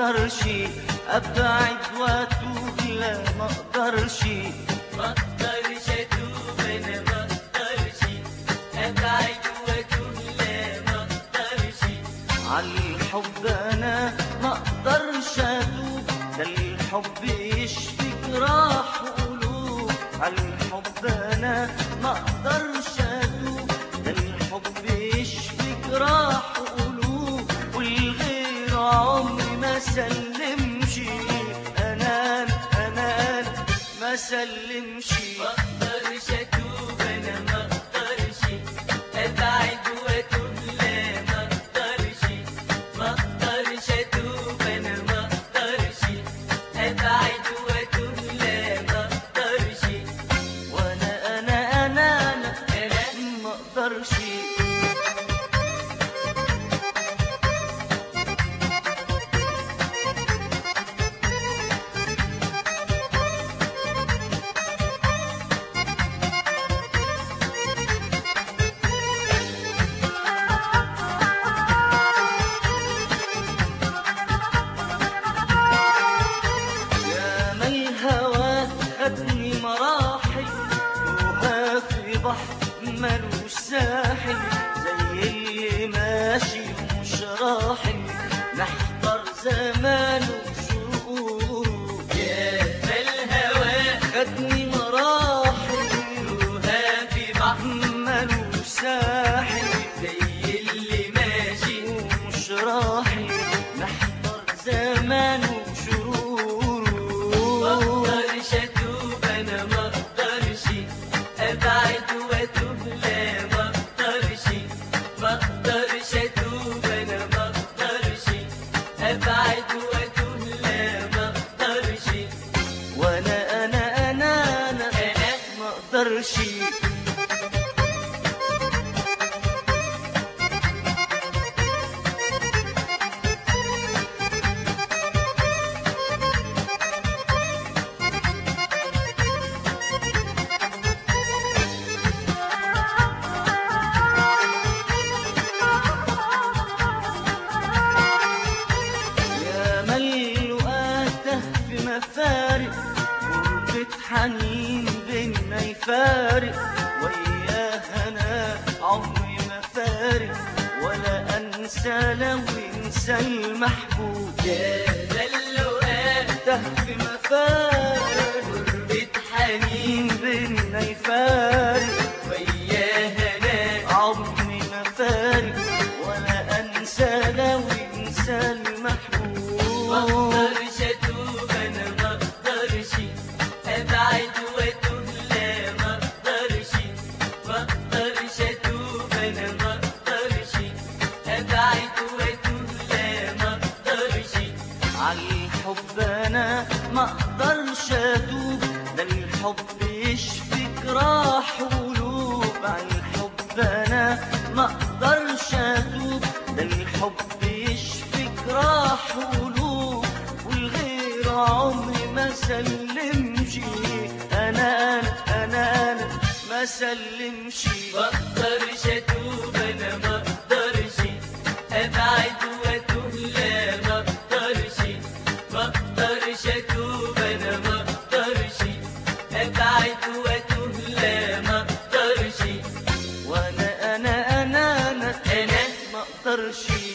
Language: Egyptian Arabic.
اقدرش ابعد واتوب لا ما اقدرش ما اقدرش اتوب انا ما اقدرش ابعد واتوب لا ما اقدرش عالحب انا ما اقدرش اتوب ده الحب يشفي جراح قلوب عالحب انا ما اقدرش اتوب ده الحب يشفي جراح قلوب والغير عمري ما سلمش انا انا انا ما سلمش ما اقدرش اتوب انا ما اقدرش ابعد واتوب لا ما اقدرش ما اقدرش اتوب انا ما اقدرش ابعد واتوب لا ما اقدرش وانا انا انا انا انا ما اقدرش يا ما الهوى خدني مراحل وها في بحر ملوش ساحل زي اللي ماشي ومش راحل نحضر زمان وشهور يا الهوى خدني مراحل وها في بحر ملوش ساحل زي اللي ماشي ومش راحل نحضر زمان وشهور ما اقدرش اتوب انا ما اقدرش ابعد واتوب لا ما اقدرش ما اقدرش اتوب انا ما اقدرش ابعد واتوب لا ما اقدرش وانا انا انا انا انا ما اقدرش يا ملو آته في مفارق غربة حنين بينا يفارق وياها أنا عمري ما فارق ولا أنسى لو ينسى المحبوب يا اللقاء آته في مفارق غربة حنين حنين بينا يفارق وياها انا عمري ما فارق ولا أنسى لو ينسى ما المحبوب اقدرش اتوب انا ما اقدرش ابعد واتوب لا ما اقدرش ما اقدرش اتوب انا ما اقدرش ابعد واتوب لا ما اقدرش عالحب انا ما اقدرش اتوب ده الحب يشفي جراح قلوب عالحب انا ما اقدرش اتوب ده الحب يشفي جراح قلوب والغير عمري ما سلمش انا انا انا انا ما سلمش ما اقدرش اتوب انا ما اقدرش ابعد واتوب لا ما اقدرش ما اقدرش اتوب انا ما اقدرش ابعد واتوب لا ما اقدرش وانا انا انا انا انا ما اقدرش